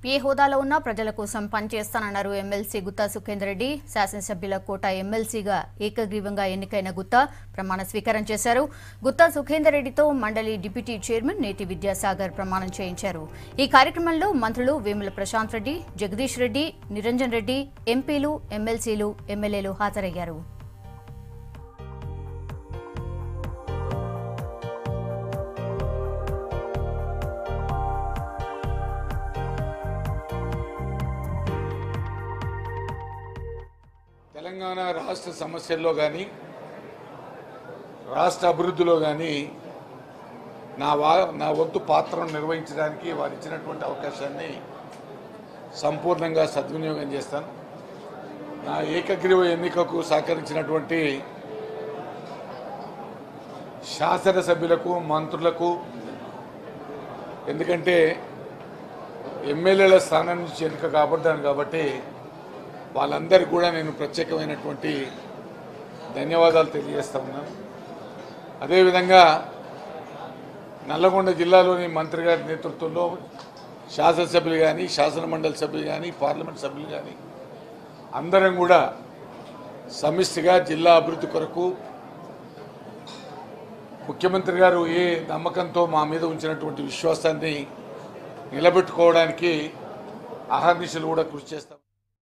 ఏ హోదాలో ఉన్నా ప్రజల కోసం పనిచేస్తానన్నారు ఎమ్మెల్సీ గుత్తా సుఖేందర్ రెడ్డి శాసనసభ్యుల కోట ఎమ్మెల్సీగా ఏకగ్రీవంగా ఎన్నికైన గుత్తా ప్రమాణ స్వీకారం చేశారు గుత్తా సుఖేందర్ రెడ్డితో మండలి డిప్యూటీ చైర్మన్ నేతి విద్యాసాగర్ ప్రమాణం చేయించారు ఈ కార్యక్రమంలో మంత్రులు వేముల ప్రశాంత్ రెడ్డి జగదీష్ రెడ్డి నిరంజన్ రెడ్డి ఎంపీలు ఎమ్మెల్సీలు ఎమ్మెల్యేలు హాజరయ్యారు తెలంగాణ రాష్ట్ర సమస్యల్లో కానీ రాష్ట్ర అభివృద్ధిలో కానీ నా వా నా వంతు పాత్రను నిర్వహించడానికి వారు ఇచ్చినటువంటి అవకాశాన్ని సంపూర్ణంగా సద్వినియోగం చేస్తాను నా ఏకగ్రీవ ఎన్నికకు సహకరించినటువంటి శాసనసభ్యులకు మంత్రులకు ఎందుకంటే ఎమ్మెల్యేల స్థానం నుంచి ఎన్నిక కాబడ్డాను కాబట్టి వాళ్ళందరికీ కూడా నేను ప్రత్యేకమైనటువంటి ధన్యవాదాలు తెలియజేస్తా ఉన్నాను అదేవిధంగా నల్లగొండ జిల్లాలోని మంత్రి గారి నేతృత్వంలో శాసనసభ్యులు కానీ శాసన మండలి సభ్యులు కానీ పార్లమెంట్ సభ్యులు కానీ అందరం కూడా సమిష్టిగా జిల్లా అభివృద్ధి కొరకు ముఖ్యమంత్రి గారు ఏ నమ్మకంతో మా మీద ఉంచినటువంటి విశ్వాసాన్ని నిలబెట్టుకోవడానికి అహర్నిశలు కూడా కృషి చేస్తాం